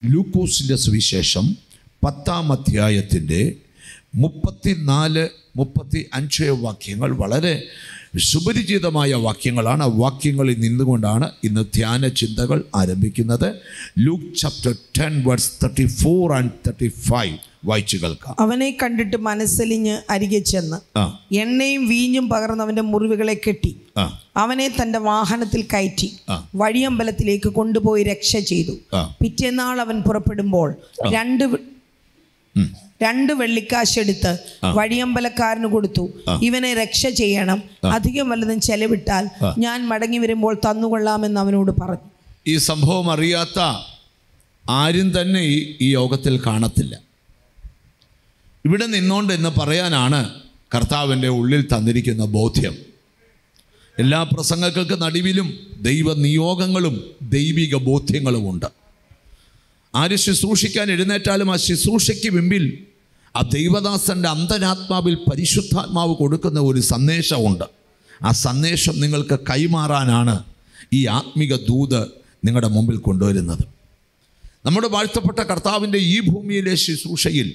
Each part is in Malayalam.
ലൂക്കോസിൻ്റെ സുവിശേഷം പത്താം അധ്യായത്തിൻ്റെ മുപ്പത്തിനാല് മുപ്പത്തി അഞ്ച് വാക്യങ്ങൾ വളരെ സുപരിചിതമായ വാക്യങ്ങളാണ് ആ വാക്യങ്ങളിൽ നിന്നുകൊണ്ടാണ് ഇന്ന് ധ്യാന ചിന്തകൾ ആരംഭിക്കുന്നത് Luke chapter ten words thirty four and thirty five വായിച്ചു കേൾക്കാം അവനെ കണ്ടിട്ട് മനസ്സലിഞ്ഞ് അരികെ ചെന്ന് ആ എണ്ണയും വീഞ്ഞും പകർന്നവന്റെ മുറിവുകളെ കെട്ടി ആ അവനെ തന്റെ വാഹനത്തിൽ കയറ്റി ആ. വഴിയമ്പലത്തിലേക്ക് കൊണ്ടുപോയി രക്ഷ ചെയ്തു ആ. പിറ്റേന്നാൾ അവൻ പുറപ്പെടുമ്പോൾ രണ്ട് വെ- ഉം. രണ്ട് വെള്ളിക്കാശെടുത്ത് വഴിയമ്പലക്കാരന് കൊടുത്തു ഇവനെ രക്ഷ ചെയ്യണം അധികം വല്ലതും ചെലവിട്ടാൽ ഞാൻ മടങ്ങി വരുമ്പോൾ തന്നുകൊള്ളാമെന്ന് അവനോട് പറഞ്ഞു ഈ സംഭവം അറിയാത്ത ആരും തന്നെ ഈ ഈ യോഗത്തിൽ കാണത്തില്ല ഇവിടെ നിന്നുകൊണ്ട് എന്ന് പറയാനാണ് കർത്താവിൻ്റെ ഉള്ളിൽ തന്നിരിക്കുന്ന ബോധ്യം എല്ലാ പ്രസംഗങ്ങൾക്ക് നടുവിലും ദൈവ നിയോഗങ്ങളും ദൈവിക ബോധ്യങ്ങളുമുണ്ട് ആര് ശുശ്രൂഷിക്കാൻ എഴുന്നേറ്റാലും ആ ശുശ്രൂഷയ്ക്ക് മുമ്പിൽ ആ ദൈവദാസൻ്റെ അന്തരാത്മാവിൽ പരിശുദ്ധാത്മാവ് കൊടുക്കുന്ന ഒരു സന്ദേശമുണ്ട് ആ സന്ദേശം നിങ്ങൾക്ക് കൈമാറാനാണ് ഈ ആത്മിക ദൂത് നിങ്ങളുടെ മുമ്പിൽ കൊണ്ടുവരുന്നത് നമ്മുടെ വാഴ്ത്തപ്പെട്ട കർത്താവിൻ്റെ ഈ ഭൂമിയിലെ ശുശ്രൂഷയിൽ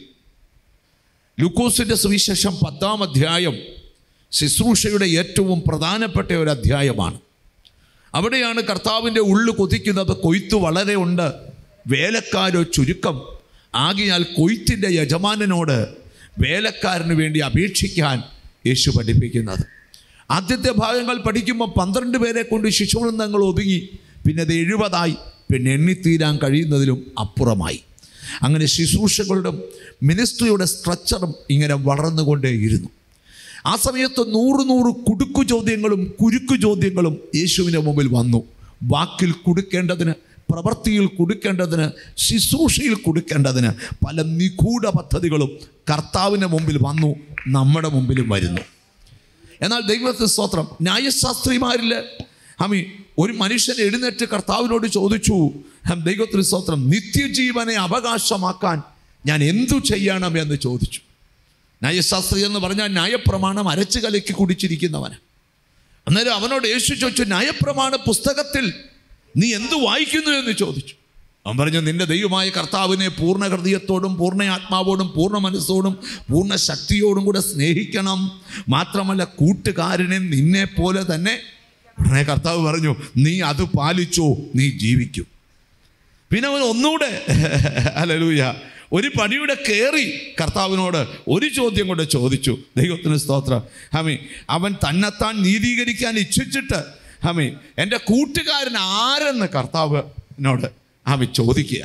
ലൂക്കോസിൻ്റെ സുവിശേഷം പത്താം അധ്യായം ശുശ്രൂഷയുടെ ഏറ്റവും പ്രധാനപ്പെട്ട ഒരു അധ്യായമാണ് അവിടെയാണ് കർത്താവിൻ്റെ ഉള്ളു കൊതിക്കുന്നത് കൊയ്ത്ത് വളരെ ഉണ്ട് വേലക്കാരോ ചുരുക്കം ആകിയാൽ കൊയ്ത്തിൻ്റെ യജമാനനോട് വേലക്കാരന് വേണ്ടി അപേക്ഷിക്കാൻ യേശു പഠിപ്പിക്കുന്നത് ആദ്യത്തെ ഭാഗങ്ങൾ പഠിക്കുമ്പോൾ പന്ത്രണ്ട് പേരെ കൊണ്ട് ശിശുവൃന്ദങ്ങൾ ഒതുങ്ങി പിന്നെ അത് എഴുപതായി പിന്നെ എണ്ണിത്തീരാൻ കഴിയുന്നതിലും അപ്പുറമായി അങ്ങനെ ശുശ്രൂഷകളുടെ മിനിസ്ട്രിയുടെ സ്ട്രക്ചറും ഇങ്ങനെ വളർന്നുകൊണ്ടേയിരുന്നു ആ സമയത്ത് നൂറ് നൂറ് കുടുക്കു ചോദ്യങ്ങളും കുരുക്കു ചോദ്യങ്ങളും യേശുവിൻ്റെ മുമ്പിൽ വന്നു വാക്കിൽ കൊടുക്കേണ്ടതിന് പ്രവൃത്തിയിൽ കൊടുക്കേണ്ടതിന് ശുശ്രൂഷയിൽ കൊടുക്കേണ്ടതിന് പല നിഗൂഢ പദ്ധതികളും കർത്താവിൻ്റെ മുമ്പിൽ വന്നു നമ്മുടെ മുമ്പിലും വരുന്നു എന്നാൽ ദൈവത്തെ സ്തോത്രം ന്യായശാസ്ത്രിമാരിൽ ഹമി ഒരു മനുഷ്യൻ എഴുന്നേറ്റ് കർത്താവിനോട് ചോദിച്ചു ഹം, ദൈവത്തിന് സ്തോത്രം നിത്യജീവനെ അവകാശമാക്കാൻ ഞാൻ എന്തു ചെയ്യണം എന്ന് ചോദിച്ചു ന്യായശാസ്ത്രി എന്ന് പറഞ്ഞാൽ ന്യായപ്രമാണം അരച്ചു കലക്കി കുടിച്ചിരിക്കുന്നവന് അന്നേരം അവനോട് യേശു ചോദിച്ചു ന്യായപ്രമാണ പുസ്തകത്തിൽ നീ എന്തു വായിക്കുന്നു എന്ന് ചോദിച്ചു അവൻ പറഞ്ഞു നിന്റെ ദൈവമായ കർത്താവിനെ പൂർണ്ണ ഹൃദയത്തോടും പൂർണ്ണ ആത്മാവോടും പൂർണ്ണ മനസ്സോടും പൂർണ്ണ ശക്തിയോടും കൂടെ സ്നേഹിക്കണം മാത്രമല്ല കൂട്ടുകാരനെ നിന്നെ പോലെ തന്നെ ഉടനെ കർത്താവ് പറഞ്ഞു നീ അത് പാലിച്ചോ നീ ജീവിക്കും പിന്നെ അവൻ ഒന്നുകൂടെ അലലൂയ ഒരു പടിയുടെ കയറി കർത്താവിനോട് ഒരു ചോദ്യം കൂടെ ചോദിച്ചു ദൈവത്തിന് സ്തോത്രം ഹമി അവൻ തന്നെത്താൻ നീതീകരിക്കാൻ ഇച്ഛിച്ചിട്ട് ഹമി എൻ്റെ കൂട്ടുകാരൻ ആരെന്ന് കർത്താവിനോട് ഹമി ചോദിക്കുക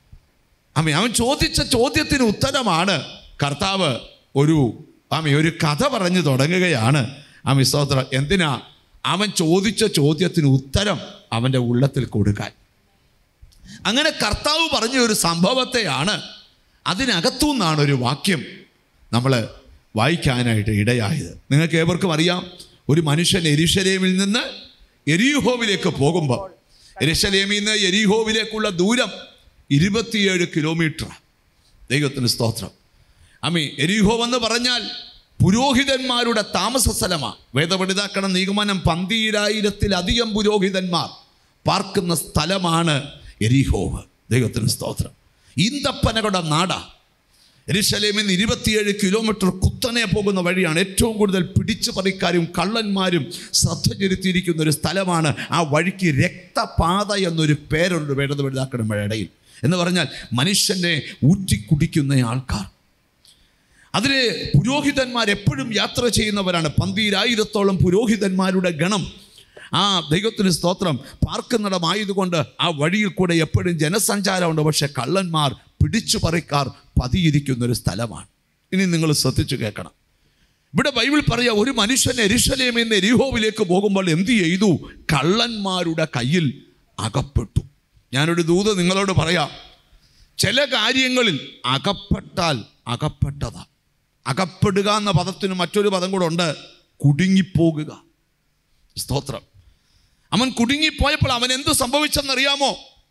ഹമി അവൻ ചോദിച്ച ചോദ്യത്തിന് ഉത്തരമാണ് കർത്താവ് ഒരു ആമി ഒരു കഥ പറഞ്ഞു തുടങ്ങുകയാണ് ആമി സ്തോത്രം എന്തിനാ അവൻ ചോദിച്ച ചോദ്യത്തിന് ഉത്തരം അവൻ്റെ ഉള്ളത്തിൽ കൊടുക്കാൻ അങ്ങനെ കർത്താവ് പറഞ്ഞ ഒരു സംഭവത്തെയാണ് അതിനകത്തു നിന്നാണ് ഒരു വാക്യം നമ്മൾ വായിക്കാനായിട്ട് ഇടയായത് നിങ്ങൾക്ക് ഏവർക്കും അറിയാം ഒരു മനുഷ്യൻ എരിശലേമിൽ നിന്ന് എരിഹോവിലേക്ക് പോകുമ്പോൾ എരിശലേമിൽ നിന്ന് എരിഹോവിലേക്കുള്ള ദൂരം ഇരുപത്തിയേഴ് കിലോമീറ്റർ ദൈവത്തിന് സ്തോത്രം അമ്മി എരിഹോ എന്ന് പറഞ്ഞാൽ പുരോഹിതന്മാരുടെ താമസ സ്ഥലമാണ് വേദപഠിതാക്കണ നിഗമനം പന്തീരായിരത്തിലധികം പുരോഹിതന്മാർ പാർക്കുന്ന സ്ഥലമാണ് എരിഹോവ് ദൈവത്തിന് സ്തോത്രം ഈന്തപ്പനകളുടെ നാടാ എരിശലേമിൽ നിന്ന് ഇരുപത്തിയേഴ് കിലോമീറ്റർ കുത്തനെ പോകുന്ന വഴിയാണ് ഏറ്റവും കൂടുതൽ പിടിച്ചു പറിക്കാരും കള്ളന്മാരും ശ്രദ്ധ ചെലുത്തിയിരിക്കുന്ന ഒരു സ്ഥലമാണ് ആ വഴിക്ക് രക്തപാത എന്നൊരു പേരുണ്ട് വേണ്ടത് വലുതാക്കണം ഇടയിൽ എന്ന് പറഞ്ഞാൽ മനുഷ്യനെ ഊറ്റി കുടിക്കുന്ന ആൾക്കാർ അതിൽ പുരോഹിതന്മാർ എപ്പോഴും യാത്ര ചെയ്യുന്നവരാണ് പന്തീരായിരത്തോളം പുരോഹിതന്മാരുടെ ഗണം ആ ദൈവത്തിന് സ്തോത്രം പാർക്കുന്നിടമായതുകൊണ്ട് ആ വഴിയിൽ കൂടെ എപ്പോഴും ജനസഞ്ചാരമുണ്ട് പക്ഷെ കള്ളന്മാർ പിടിച്ചു പറിക്കാർ പതിയിരിക്കുന്ന ഒരു സ്ഥലമാണ് ഇനി നിങ്ങൾ ശ്രദ്ധിച്ചു കേൾക്കണം ഇവിടെ ബൈബിൾ പറയാ ഒരു മനുഷ്യൻ എരിശലേമിൽ നിന്ന് എരിഹോവിലേക്ക് പോകുമ്പോൾ എന്ത് ചെയ്തു കള്ളന്മാരുടെ കയ്യിൽ അകപ്പെട്ടു ഞാനൊരു ദൂത് നിങ്ങളോട് പറയാം ചില കാര്യങ്ങളിൽ അകപ്പെട്ടാൽ അകപ്പെട്ടതാ അകപ്പെടുക എന്ന പദത്തിന് മറ്റൊരു പദം കൂടെ ഉണ്ട് കുടുങ്ങിപ്പോകുക സ്തോത്രം അവൻ കുടുങ്ങിപ്പോയപ്പോൾ അവൻ എന്ത് സംഭവിച്ചെന്നറിയാമോ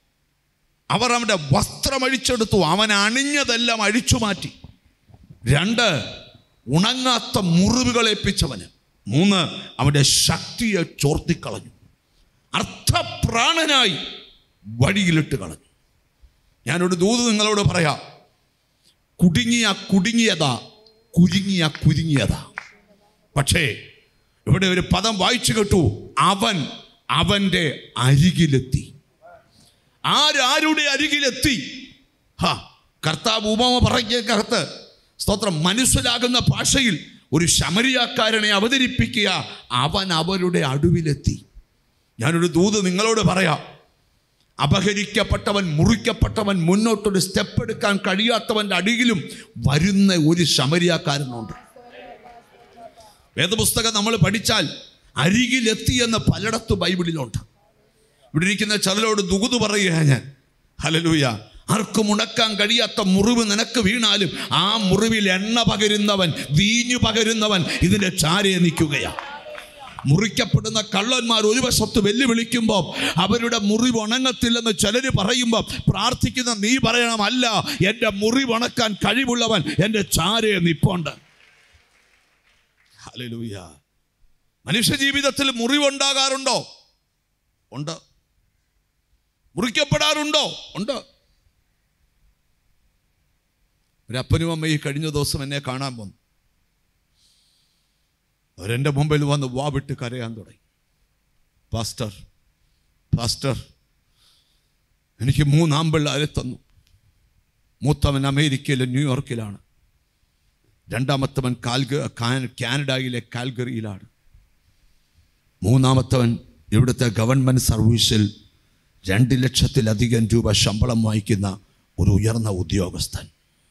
അവർ അവൻ്റെ വസ്ത്രം അഴിച്ചെടുത്തു അവൻ അണിഞ്ഞതെല്ലാം അഴിച്ചു മാറ്റി രണ്ട് ഉണങ്ങാത്ത മുറിവുകളേൽപ്പിച്ചവന് മൂന്ന് അവൻ്റെ ശക്തിയെ ചോർത്തിക്കളഞ്ഞു അർത്ഥപ്രാണനായി വഴിയിലിട്ട് കളഞ്ഞു ഞാനൊരു ദൂത് നിങ്ങളോട് പറയാം കുടുങ്ങിയ കുടുങ്ങിയതാ കുരുങ്ങിയ കുരുങ്ങിയതാ പക്ഷേ ഇവിടെ ഒരു പദം വായിച്ചു കേട്ടു അവൻ അവൻ്റെ അരികിലെത്തി ആരാരുടെ അരികിലെത്തി ഹാ കർത്താവ് ഉപമ പറഞ്ഞക്കകത്ത് സ്തോത്രം മനസ്സിലാകുന്ന ഭാഷയിൽ ഒരു ശമരിയാക്കാരനെ അവതരിപ്പിക്കുക അവൻ അവരുടെ അടുവിലെത്തി ഞാനൊരു ദൂത് നിങ്ങളോട് പറയാം അപഹരിക്കപ്പെട്ടവൻ മുറിക്കപ്പെട്ടവൻ മുന്നോട്ടൊരു സ്റ്റെപ്പ് എടുക്കാൻ കഴിയാത്തവൻ്റെ അടിയിലും വരുന്ന ഒരു ശമരിയാക്കാരനുണ്ട് വേദപുസ്തകം നമ്മൾ പഠിച്ചാൽ അരികിലെത്തി എന്ന് പലയിടത്ത് ബൈബിളിലുണ്ട് ഇവിടെ ഇരിക്കുന്ന ചിലരോട് ദുകുതു പറയുക ഞാൻ ഹലലൂയ ആർക്കും ഉണക്കാൻ കഴിയാത്ത മുറിവ് നിനക്ക് വീണാലും ആ മുറിവിൽ എണ്ണ പകരുന്നവൻ വീഞ്ഞു പകരുന്നവൻ ഇതിൻ്റെ ചാരയെ നിൽക്കുകയാണ് മുറിക്കപ്പെടുന്ന കള്ളന്മാർ ഒരു വശത്ത് വെല്ലുവിളിക്കുമ്പോൾ അവരുടെ മുറിവ് ഉണങ്ങത്തില്ലെന്ന് ചിലർ പറയുമ്പോൾ പ്രാർത്ഥിക്കുന്ന നീ പറയണം അല്ല എൻ്റെ മുറിവ് ഉണക്കാൻ കഴിവുള്ളവൻ എൻ്റെ ചാരയെ നിപ്പുണ്ട് ഹല്ലേലൂയ മനുഷ്യ ജീവിതത്തിൽ മുറിവുണ്ടാകാറുണ്ടോ ഉണ്ട് മുറിക്കപ്പെടാറുണ്ടോ ഉണ്ട് ഒരപ്പനും അമ്മയും കഴിഞ്ഞ ദിവസം എന്നെ കാണാൻ വന്നു അവരെൻ്റെ മുമ്പിൽ വന്ന് വാ വിട്ട് കരയാൻ തുടങ്ങി പാസ്റ്റർ പാസ്റ്റർ എനിക്ക് മൂന്നാമ്പിള്ളാരെ തന്നു മൂത്തവൻ അമേരിക്കയിലെ ന്യൂയോർക്കിലാണ് രണ്ടാമത്തവൻ കാൽഗ കാ- കാനഡയിലെ കാൽഗറിയിലാണ് മൂന്നാമത്തവൻ ഇവിടുത്തെ ഗവൺമെൻറ് സർവീസിൽ രണ്ട് ലക്ഷത്തിലധികം രൂപ ശമ്പളം വാങ്ങിക്കുന്ന ഒരു ഉയർന്ന ഉദ്യോഗസ്ഥൻ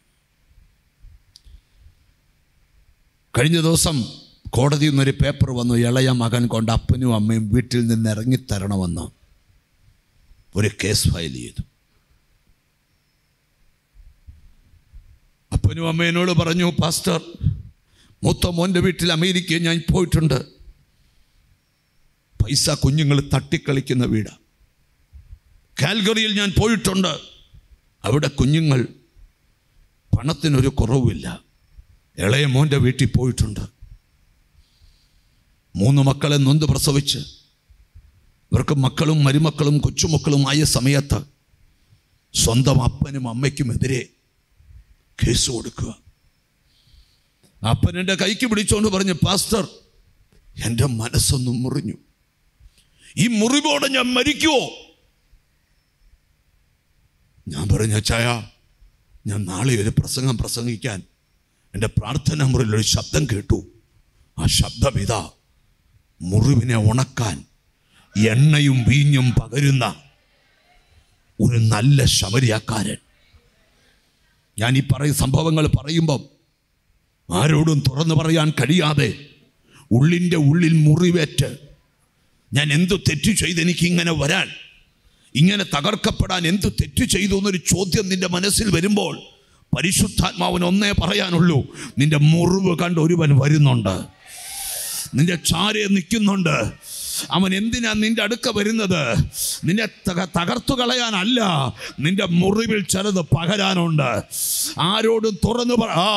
കഴിഞ്ഞ ദിവസം കോടതിയിൽ നിന്നൊരു പേപ്പർ വന്നു ഇളയ മകൻ കൊണ്ട് അപ്പനും അമ്മയും വീട്ടിൽ നിന്ന് ഇറങ്ങിത്തരണമെന്ന് ഒരു കേസ് ഫയൽ ചെയ്തു അപ്പനും അമ്മേനോട് പറഞ്ഞു പാസ്റ്റർ മൂത്ത മോൻ്റെ വീട്ടിൽ അമേരിക്കയിൽ ഞാൻ പോയിട്ടുണ്ട് പൈസ കുഞ്ഞുങ്ങൾ തട്ടിക്കളിക്കുന്ന വീടാണ് കാൽഗറിയിൽ ഞാൻ പോയിട്ടുണ്ട് അവിടെ കുഞ്ഞുങ്ങൾ പണത്തിനൊരു കുറവുമില്ല ഇളയ മോൻ്റെ വീട്ടിൽ പോയിട്ടുണ്ട് മൂന്ന് മക്കളെ നൊന്ത് പ്രസവിച്ച് ഇവർക്ക് മക്കളും മരുമക്കളും കൊച്ചുമക്കളുമായ സമയത്ത് സ്വന്തം അപ്പനും അമ്മയ്ക്കുമെതിരെ കേസ് കൊടുക്കുക അപ്പൻ എൻ്റെ കൈക്ക് പിടിച്ചുകൊണ്ട് പറഞ്ഞു പാസ്റ്റർ എൻ്റെ മനസ്സൊന്നും മുറിഞ്ഞു ഈ മുറിവോടെ ഞാൻ മരിക്കുവോ ഞാൻ പറഞ്ഞ ചായ ഞാൻ നാളെ ഒരു പ്രസംഗം പ്രസംഗിക്കാൻ എൻ്റെ പ്രാർത്ഥന മുറിയിൽ ഒരു ശബ്ദം കേട്ടു ആ ശബ്ദം ഇതാ മുറിവിനെ ഉണക്കാൻ എണ്ണയും വീഞ്ഞും പകരുന്ന ഒരു നല്ല ശമരിയാക്കാരൻ ഞാൻ ഈ പറയുന്ന സംഭവങ്ങൾ പറയുമ്പം ആരോടും തുറന്നു പറയാൻ കഴിയാതെ ഉള്ളിൻ്റെ ഉള്ളിൽ മുറിവേറ്റ് ഞാൻ എന്തു തെറ്റു ചെയ്ത് എനിക്ക് ഇങ്ങനെ വരാൻ ഇങ്ങനെ തകർക്കപ്പെടാൻ എന്തു തെറ്റു ചെയ്തു എന്നൊരു ചോദ്യം നിന്റെ മനസ്സിൽ വരുമ്പോൾ പരിശുദ്ധാത്മാവിന് ഒന്നേ പറയാനുള്ളൂ നിന്റെ മുറിവ് കണ്ട് ഒരുവൻ വരുന്നുണ്ട് നിന്റെ ചാരയെ നിൽക്കുന്നുണ്ട് അവൻ എന്തിനാ നിന്റെ അടുക്ക വരുന്നത് നിന്നെ തക തകർത്തു കളയാനല്ല നിന്റെ മുറിവിൽ ചിലത് പകരാനുണ്ട് ആരോടും തുറന്നു പറ ആ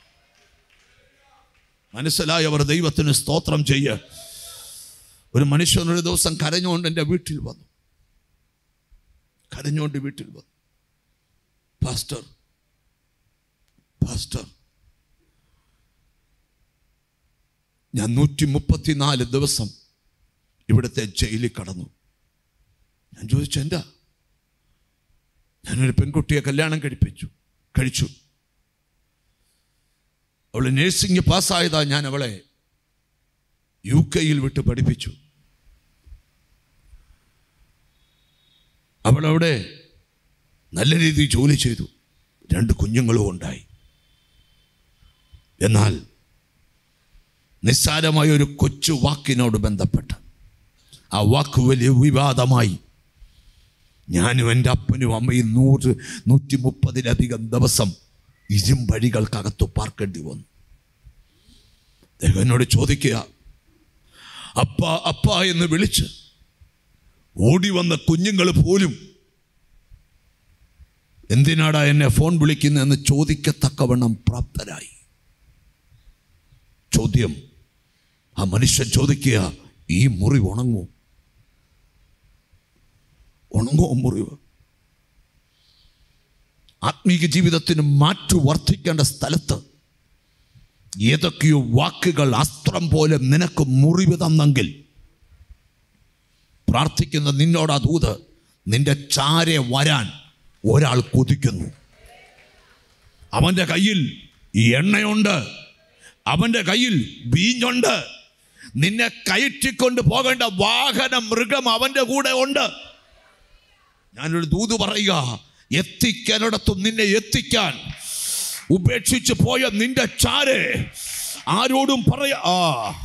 മനസ്സിലായവർ ദൈവത്തിന് സ്തോത്രം ചെയ്യ് ഒരു മനുഷ്യൻ ഒരു ദിവസം കരഞ്ഞുകൊണ്ട് എൻ്റെ വീട്ടിൽ വന്നു കരഞ്ഞുകൊണ്ട് വീട്ടിൽ വന്നു പാസ്റ്റർ പാസ്റ്റർ ഞാൻ നൂറ്റി മുപ്പത്തിനാല് ദിവസം ഇവിടുത്തെ ജയിലിൽ കടന്നു ഞാൻ ചോദിച്ചു എന്താ ഞാനൊരു പെൺകുട്ടിയെ കല്യാണം കഴിപ്പിച്ചു കഴിച്ചു അവൾ നേഴ്സിംഗ് പാസ്സായതാ ഞാൻ അവളെ യു കെയിൽ വിട്ട് പഠിപ്പിച്ചു അവളവിടെ നല്ല രീതിയിൽ ജോലി ചെയ്തു രണ്ട് കുഞ്ഞുങ്ങളും ഉണ്ടായി എന്നാൽ നിസ്സാരമായ ഒരു കൊച്ചു വാക്കിനോട് ബന്ധപ്പെട്ട് ആ വാക്ക് വലിയ വിവാദമായി ഞാനും എൻ്റെ അപ്പനും അമ്മയും നൂറ് നൂറ്റി മുപ്പതിലധികം ദിവസം ഇരുമ്പഴികൾക്കകത്ത് പാർക്കേണ്ടി വന്നു ദൈവം എന്നോട് ചോദിക്കുക അപ്പ അപ്പ എന്ന് വിളിച്ച് ഓടി വന്ന കുഞ്ഞുങ്ങൾ പോലും എന്തിനാടാ എന്നെ ഫോൺ വിളിക്കുന്നതെന്ന് ചോദിക്കത്തക്കവണ്ണം പ്രാപ്തരായി ചോദ്യം ആ മനുഷ്യൻ ചോദിക്കുക ഈ മുറിവ് ഉണങ്ങുമോ ഉണങ്ങുമോ മുറിവ് ആത്മീക ജീവിതത്തിന് മാറ്റു വർദ്ധിക്കേണ്ട സ്ഥലത്ത് ഏതൊക്കെയോ വാക്കുകൾ അസ്ത്രം പോലെ നിനക്ക് മുറിവ് തന്നെങ്കിൽ പ്രാർത്ഥിക്കുന്ന നിന്നോട് ആ ദൂത് നിന്റെ ചാരെ വരാൻ ഒരാൾ കൊതിക്കുന്നു അവൻ്റെ കയ്യിൽ എണ്ണയുണ്ട് അവൻ്റെ കയ്യിൽ വീഞ്ഞുണ്ട് നിന്നെ കയറ്റിക്കൊണ്ട് പോകേണ്ട വാഹന മൃഗം അവൻ്റെ കൂടെ ഉണ്ട് ഞാനൊരു ദൂത് പറയുക എത്തിക്കാനിടത്തും നിന്നെ എത്തിക്കാൻ ഉപേക്ഷിച്ച് പോയ നിന്റെ ചാരെ ആരോടും പറയാ ആ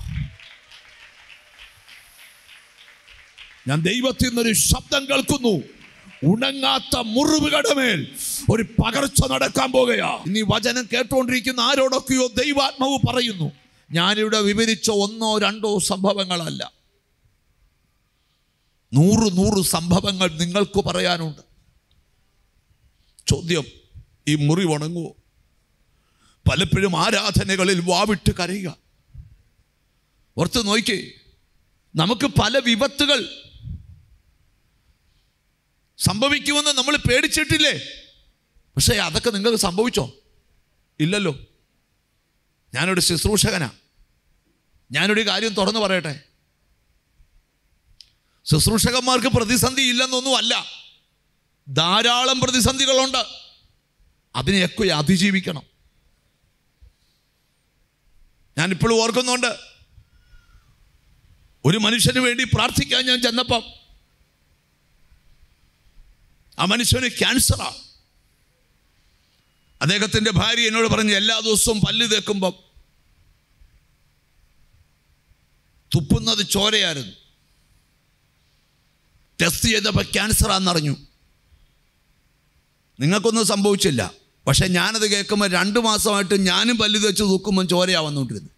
ഞാൻ ദൈവത്തിൽ നിന്നൊരു ശബ്ദം കേൾക്കുന്നു ഉണങ്ങാത്ത മുറിവുകളുടെ മേൽ ഒരു പകർച്ച നടക്കാൻ പോകുകയാ ഇനി വചനം കേട്ടുകൊണ്ടിരിക്കുന്ന ആരോടൊക്കെയോ ദൈവാത്മാവ് പറയുന്നു ഞാനിവിടെ വിവരിച്ച ഒന്നോ രണ്ടോ സംഭവങ്ങളല്ല നൂറ് നൂറ് സംഭവങ്ങൾ നിങ്ങൾക്ക് പറയാനുണ്ട് ചോദ്യം ഈ മുറി ഉണങ്ങുമോ പലപ്പോഴും ആരാധനകളിൽ വാവിട്ട് കരയുക ഓർത്ത് നോക്കിക്കേ നമുക്ക് പല വിപത്തുകൾ സംഭവിക്കുമെന്ന് നമ്മൾ പേടിച്ചിട്ടില്ലേ പക്ഷേ അതൊക്കെ നിങ്ങൾക്ക് സംഭവിച്ചോ ഇല്ലല്ലോ ഞാനൊരു ശുശ്രൂഷകനാ ഞാനൊരു കാര്യം തുറന്നു പറയട്ടെ ശുശ്രൂഷകന്മാർക്ക് പ്രതിസന്ധി ഇല്ലെന്നൊന്നും അല്ല ധാരാളം പ്രതിസന്ധികളുണ്ട് അതിനെയൊക്കെ അതിജീവിക്കണം ഞാൻ ഇപ്പോഴും ഓർക്കുന്നുണ്ട് ഒരു മനുഷ്യന് വേണ്ടി പ്രാർത്ഥിക്കാൻ ഞാൻ ചെന്നപ്പം ആ മനുഷ്യന് ക്യാൻസറാ അദ്ദേഹത്തിൻ്റെ ഭാര്യ എന്നോട് പറഞ്ഞു എല്ലാ ദിവസവും പല്ല് തേക്കുമ്പം തുപ്പുന്നത് ചോരയായിരുന്നു ടെസ്റ്റ് ചെയ്തപ്പോൾ ക്യാൻസറാന്നറിഞ്ഞു നിങ്ങൾക്കൊന്നും സംഭവിച്ചില്ല പക്ഷെ ഞാനത് കേൾക്കുമ്പോൾ രണ്ട് മാസമായിട്ട് ഞാനും പല്ല് തേച്ച് തൂക്കുമ്പം ചോരയാ വന്നുകൊണ്ടിരുന്നു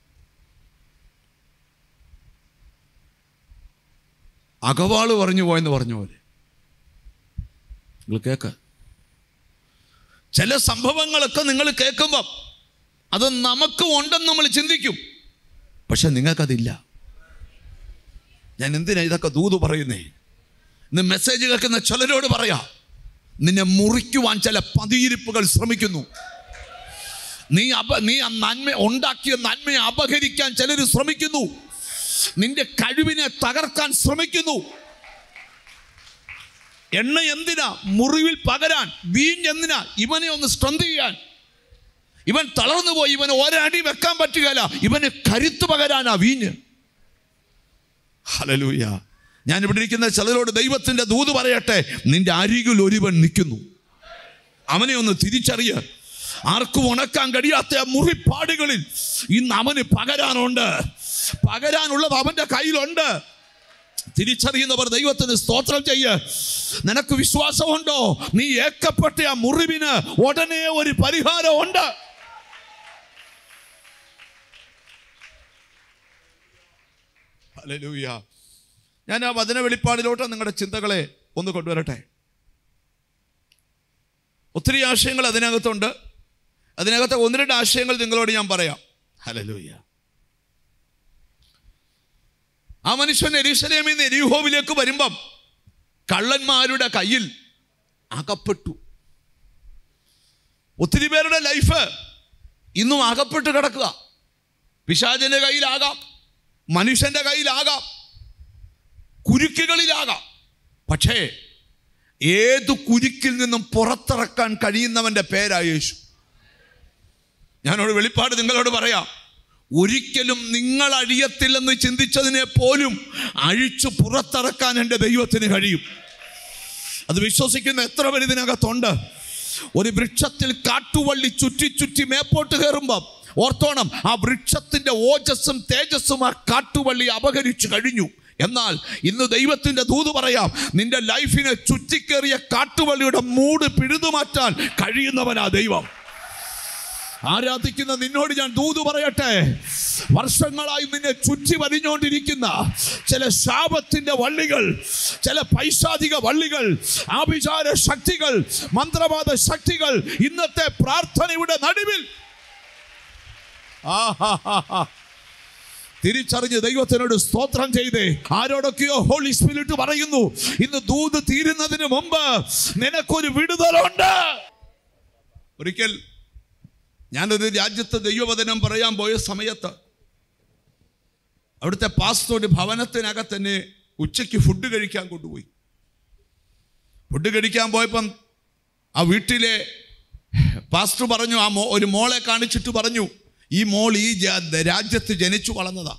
അകവാള് പറഞ്ഞു പോയെന്ന് പറഞ്ഞ പോലെ നിങ്ങൾ കേൾക്ക ചില സംഭവങ്ങളൊക്കെ നിങ്ങൾ കേൾക്കുമ്പം അത് നമുക്ക് ഉണ്ടെന്ന് നമ്മൾ ചിന്തിക്കും പക്ഷെ നിങ്ങൾക്കതില്ല ഞാൻ എന്തിനാ ഇതൊക്കെ ദൂത് പറയുന്നേ ഇന്ന് മെസ്സേജ് കേൾക്കുന്ന ചിലരോട് പറയാം നിന്നെ മുറിക്കുവാൻ ചില പതിയിരിപ്പുകൾ ശ്രമിക്കുന്നു നീ അപ നീ ആ നന്മ ഉണ്ടാക്കിയ നന്മയെ അപഹരിക്കാൻ ചിലർ ശ്രമിക്കുന്നു നിന്റെ കഴിവിനെ തകർക്കാൻ ശ്രമിക്കുന്നു എണ്ണ എന്തിനാ മുറിവിൽ പകരാൻ വീഞ്ഞ് എന്തിനാ ഇവനെ ഒന്ന് സ്ട്രെന്ത് ചെയ്യാൻ ഇവൻ തളർന്നു പോയി ഇവന് ഒരടി വെക്കാൻ പറ്റുകയില്ല ഇവന് കരുത്ത് പകരാനാ വീഞ്ഞ് ഹലലൂയ ഞാൻ ഇവിടെ ഇരിക്കുന്ന ചിലരോട് ദൈവത്തിന്റെ ദൂത് പറയട്ടെ നിന്റെ അരികിൽ ഒരുവൻ നിൽക്കുന്നു അവനെ ഒന്ന് തിരിച്ചറിയ ആർക്കും ഉണക്കാൻ കഴിയാത്ത ആ മുറിപ്പാടുകളിൽ ഇന്ന് അവന് പകരാനുണ്ട് പകരാനുള്ളത് അവന്റെ കയ്യിലുണ്ട് തിരിച്ചറിയുന്നവർ ദൈവത്തിന് സ്തോത്രം ചെയ്യ് നിനക്ക് വിശ്വാസമുണ്ടോ നീ ഏക്കപ്പെട്ട ആ മുറിവിന് ഉടനെ ഒരു പരിഹാരമുണ്ട് ഹല്ലേലൂയ ഞാൻ ആ വചന വെളിപ്പാടിലോട്ട് നിങ്ങളുടെ ചിന്തകളെ ഒന്ന് കൊണ്ടുവരട്ടെ ഒത്തിരി ആശയങ്ങൾ അതിനകത്തുണ്ട് അതിനകത്ത് ഒന്ന് രണ്ട് ആശയങ്ങൾ നിങ്ങളോട് ഞാൻ പറയാം ഹലലൂയ ആ മനുഷ്യൻ എരീശലേമിൽ നിന്ന് എരിഹോവിലേക്ക് വരുമ്പം കള്ളന്മാരുടെ കയ്യിൽ അകപ്പെട്ടു ഒത്തിരി പേരുടെ ലൈഫ് ഇന്നും അകപ്പെട്ട് കിടക്കുക പിശാചിന്റെ കയ്യിലാകാം മനുഷ്യന്റെ കയ്യിലാകാം കുരുക്കുകളിലാകാം പക്ഷേ ഏത് കുരുക്കിൽ നിന്നും പുറത്തിറക്കാൻ കഴിയുന്നവന്റെ പേരാ യേശു ഞാനോട് വെളിപ്പാട് നിങ്ങളോട് പറയാം ഒരിക്കലും നിങ്ങൾ അഴിയത്തില്ലെന്ന് ചിന്തിച്ചതിനെ പോലും അഴിച്ചു പുറത്തിറക്കാൻ എൻ്റെ ദൈവത്തിന് കഴിയും അത് വിശ്വസിക്കുന്ന എത്ര പേര് ഇതിനകത്തുണ്ട് ഒരു വൃക്ഷത്തിൽ കാട്ടുവള്ളി ചുറ്റി ചുറ്റി മേപ്പോട്ട് കയറുമ്പം ഓർത്തോണം ആ വൃക്ഷത്തിന്റെ ഓജസ്സും തേജസ്സും ആ കാട്ടുവള്ളി അപഹരിച്ചു കഴിഞ്ഞു എന്നാൽ ഇന്ന് ദൈവത്തിന്റെ ദൂത് പറയാം നിന്റെ ലൈഫിനെ ചുറ്റിക്കേറിയ കാട്ടുവള്ളിയുടെ മൂട് പിഴുതുമാറ്റാൻ കഴിയുന്നവനാ ദൈവം ആരാധിക്കുന്ന നിന്നോട് ഞാൻ ദൂത് പറയട്ടെ വർഷങ്ങളായി നിന്നെ ചുറ്റി വരിഞ്ഞുകൊണ്ടിരിക്കുന്ന ചില ശാപത്തിന്റെ വള്ളികൾ ചില പൈശാചിക വള്ളികൾ ആഭിചാര ശക്തികൾ മന്ത്രവാദ ശക്തികൾ ഇന്നത്തെ പ്രാർത്ഥനയുടെ നടുവിൽ ആഹാഹാഹാ. തിരിച്ചറിഞ്ഞ് ദൈവത്തിനോട് സ്തോത്രം ചെയ്തേ ആരോടൊക്കെയോ ഹോളി സ്പിരിറ്റ് പറയുന്നു ഇന്ന് ദൂത് തീരുന്നതിന് മുമ്പ് നിനക്കൊരു വിടുതലുണ്ട് ഒരിക്കൽ ഞാനൊരു രാജ്യത്ത് ദൈവവചനം പറയാൻ പോയ സമയത്ത് അവിടുത്തെ പാസ്റ്റോട് ഭവനത്തിനകത്ത് തന്നെ ഉച്ചയ്ക്ക് ഫുഡ് കഴിക്കാൻ കൊണ്ടുപോയി ഫുഡ് കഴിക്കാൻ പോയപ്പം ആ വീട്ടിലെ പാസ്റ്റർ പറഞ്ഞു ആ മോ ഒരു മോളെ കാണിച്ചിട്ട് പറഞ്ഞു ഈ മോൾ ഈ ജാ- രാജ്യത്ത് ജനിച്ചു വളർന്നതാ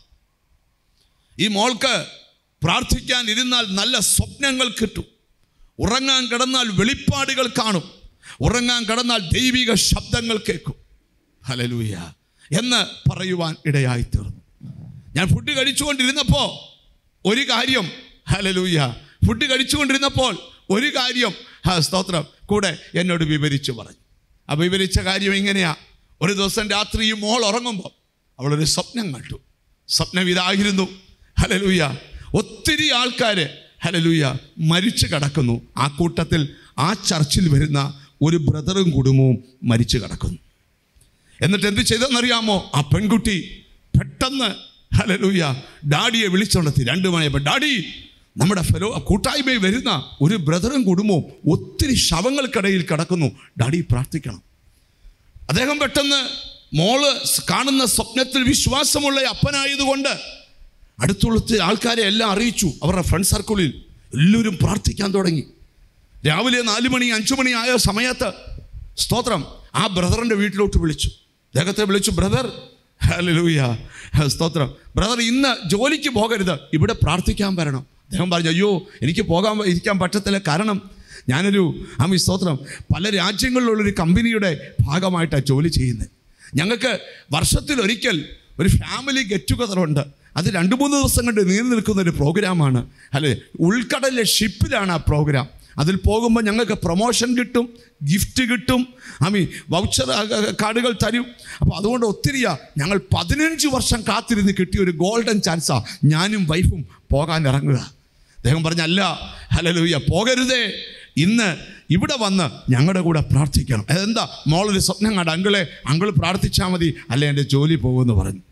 ഈ മോൾക്ക് പ്രാർത്ഥിക്കാൻ ഇരുന്നാൽ നല്ല സ്വപ്നങ്ങൾ കിട്ടും ഉറങ്ങാൻ കിടന്നാൽ വെളിപ്പാടുകൾ കാണും ഉറങ്ങാൻ കിടന്നാൽ ദൈവിക ശബ്ദങ്ങൾ കേൾക്കും ഹലലൂയ എന്ന് പറയുവാൻ ഇടയായി തീർന്നു ഞാൻ ഫുഡ് കഴിച്ചുകൊണ്ടിരുന്നപ്പോൾ ഒരു കാര്യം ഹലലൂയ ഫുഡ് കഴിച്ചുകൊണ്ടിരുന്നപ്പോൾ ഒരു കാര്യം ഹാ സ്തോത്രം കൂടെ എന്നോട് വിവരിച്ചു പറഞ്ഞു ആ വിവരിച്ച കാര്യം ഇങ്ങനെയാ ഒരു ദിവസം രാത്രി ഈ മോൾ ഉറങ്ങുമ്പോൾ അവളൊരു സ്വപ്നം കണ്ടു സ്വപ്നം ഇതായിരുന്നു ഹലലൂയ ഒത്തിരി ആൾക്കാർ ഹലലൂയ മരിച്ചു കിടക്കുന്നു ആ കൂട്ടത്തിൽ ആ ചർച്ചിൽ വരുന്ന ഒരു ബ്രദറും കുടുംബവും മരിച്ചു കിടക്കുന്നു എന്നിട്ട് എന്ത് ചെയ്തെന്നറിയാമോ ആ പെൺകുട്ടി പെട്ടെന്ന് ഹലലൂയ ഡാഡിയെ വിളിച്ചുണർത്തി രണ്ട് മണിയപ്പോൾ ഡാഡി നമ്മുടെ ഫെലോ കൂട്ടായ്മയിൽ വരുന്ന ഒരു ബ്രദറും കുടുംബവും ഒത്തിരി ശവങ്ങൾക്കിടയിൽ കിടക്കുന്നു ഡാഡി പ്രാർത്ഥിക്കണം അദ്ദേഹം പെട്ടെന്ന് മോള് സ് കാണുന്ന സ്വപ്നത്തിൽ വിശ്വാസമുള്ള അപ്പനായതുകൊണ്ട് അടുത്തുള്ള ആൾക്കാരെ എല്ലാം അറിയിച്ചു അവരുടെ ഫ്രണ്ട് സർക്കിളിൽ എല്ലാവരും പ്രാർത്ഥിക്കാൻ തുടങ്ങി രാവിലെ നാല് മണി അഞ്ചു മണി ആയ സമയത്ത് സ്തോത്രം ആ ബ്രദറിൻ്റെ വീട്ടിലോട്ട് വിളിച്ചു അദ്ദേഹത്തെ വിളിച്ചു ബ്രദർ ഹല്ലേലൂയ സ്തോത്രം ബ്രദർ ഇന്ന് ജോലിക്ക് പോകരുത് ഇവിടെ പ്രാർത്ഥിക്കാൻ വരണം അദ്ദേഹം പറഞ്ഞു അയ്യോ എനിക്ക് പോകാൻ ഇരിക്കാൻ പറ്റത്തില്ല കാരണം ഞാനൊരു ആമി സ്തോത്രം പല രാജ്യങ്ങളിലുള്ളൊരു കമ്പനിയുടെ ഭാഗമായിട്ടാണ് ജോലി ചെയ്യുന്നത് ഞങ്ങൾക്ക് വർഷത്തിലൊരിക്കൽ ഒരു ഫാമിലി ഗെറ്റ് ടുഗദർ ഉണ്ട് അത് രണ്ട് മൂന്ന് ദിവസം കൊണ്ട് നീണ്ടു നിൽക്കുന്ന ഒരു പ്രോഗ്രാമാണ് അല്ലേ ഉൾക്കടലിലെ ഷിപ്പിലാണ് ആ പ്രോഗ്രാം അതിൽ പോകുമ്പോൾ ഞങ്ങൾക്ക് പ്രൊമോഷൻ കിട്ടും ഗിഫ്റ്റ് കിട്ടും ഐ മീൻ വൗച്ചർ കാർഡുകൾ തരും അപ്പോൾ അതുകൊണ്ട് ഒത്തിരിയാ ഞങ്ങൾ പതിനഞ്ച് വർഷം കാത്തിരുന്ന് കിട്ടിയ ഒരു ഗോൾഡൻ ചാൻസാ ഞാനും വൈഫും പോകാൻ ഇറങ്ങുക അദ്ദേഹം പറഞ്ഞല്ല ഹലലൂയ പോകരുതേ ഇന്ന് ഇവിടെ വന്ന് ഞങ്ങളുടെ കൂടെ പ്രാർത്ഥിക്കണം അതെന്താ മോളൊരു സ്വപ്നം കണ്ട അങ്കിളെ അങ്കിൾ പ്രാർത്ഥിച്ചാൽ മതി അല്ലെ എൻ്റെ ജോലി പോകുമെന്ന് പറഞ്ഞു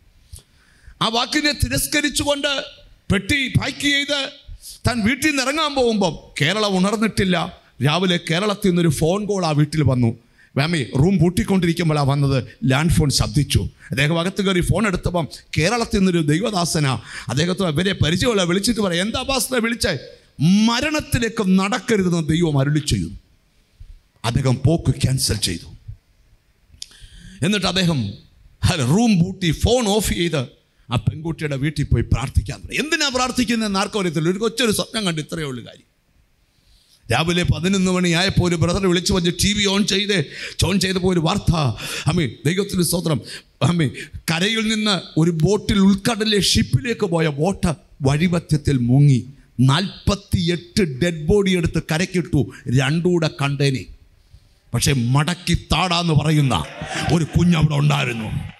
ആ വാക്കിനെ തിരസ്കരിച്ചുകൊണ്ട് പെട്ടി പാക്ക് ചെയ്ത് താൻ വീട്ടിൽ നിന്ന് ഇറങ്ങാൻ പോകുമ്പം കേരളം ഉണർന്നിട്ടില്ല രാവിലെ കേരളത്തിൽ നിന്നൊരു ഫോൺ കോൾ ആ വീട്ടിൽ വന്നു മാമി റൂം പൂട്ടിക്കൊണ്ടിരിക്കുമ്പോഴാണ് വന്നത് ലാൻഡ് ഫോൺ ശബ്ദിച്ചു അദ്ദേഹം അകത്ത് കയറി ഫോൺ എടുത്തപ്പം കേരളത്തിൽ നിന്നൊരു ദൈവദാസനാ അദ്ദേഹത്തെ ഇവരെ പരിചയമുള്ള വിളിച്ചിട്ട് പറയാം എന്താ പാസ്റ്ററെ വിളിച്ചേ മരണത്തിലേക്ക് നടക്കരുതെന്ന് ദൈവം അരുളി ചെയ്യുന്നു അദ്ദേഹം പോക്ക് ക്യാൻസൽ ചെയ്തു എന്നിട്ട് അദ്ദേഹം ഹല റൂം പൂട്ടി ഫോൺ ഓഫ് ചെയ്ത് ആ പെൺകുട്ടിയുടെ വീട്ടിൽ പോയി പ്രാർത്ഥിക്കാൻ തുടങ്ങി എന്തിനാ പ്രാർത്ഥിക്കുന്നതെന്ന് ആർക്കും അറിയത്തില്ല ഒരു കൊച്ചൊരു സ്വപ്നം കണ്ട് ഇത്രയേ ഉള്ളൂ കാര്യം രാവിലെ പതിനൊന്ന് മണിയായപ്പോൾ ഒരു ബ്രദർ വിളിച്ചു വന്ന് ടി വി ഓൺ ചെയ്ത് ഓൺ ചെയ്തപ്പോൾ ഒരു വാർത്ത അമ്മേ ദൈവത്തിന് സ്തോത്രം അമ്മേ കരയിൽ നിന്ന് ഒരു ബോട്ടിൽ ഉൾക്കടലിലെ ഷിപ്പിലേക്ക് പോയ ബോട്ട് വഴിമധ്യത്തിൽ മുങ്ങി നാൽപ്പത്തിയെട്ട് ഡെഡ് ബോഡി എടുത്ത് കരക്കിട്ടു രണ്ടൂടെ കണ്ടേനെ പക്ഷെ മടക്കി താടാന്ന് പറയുന്ന ഒരു കുഞ്ഞവിടെ ഉണ്ടായിരുന്നു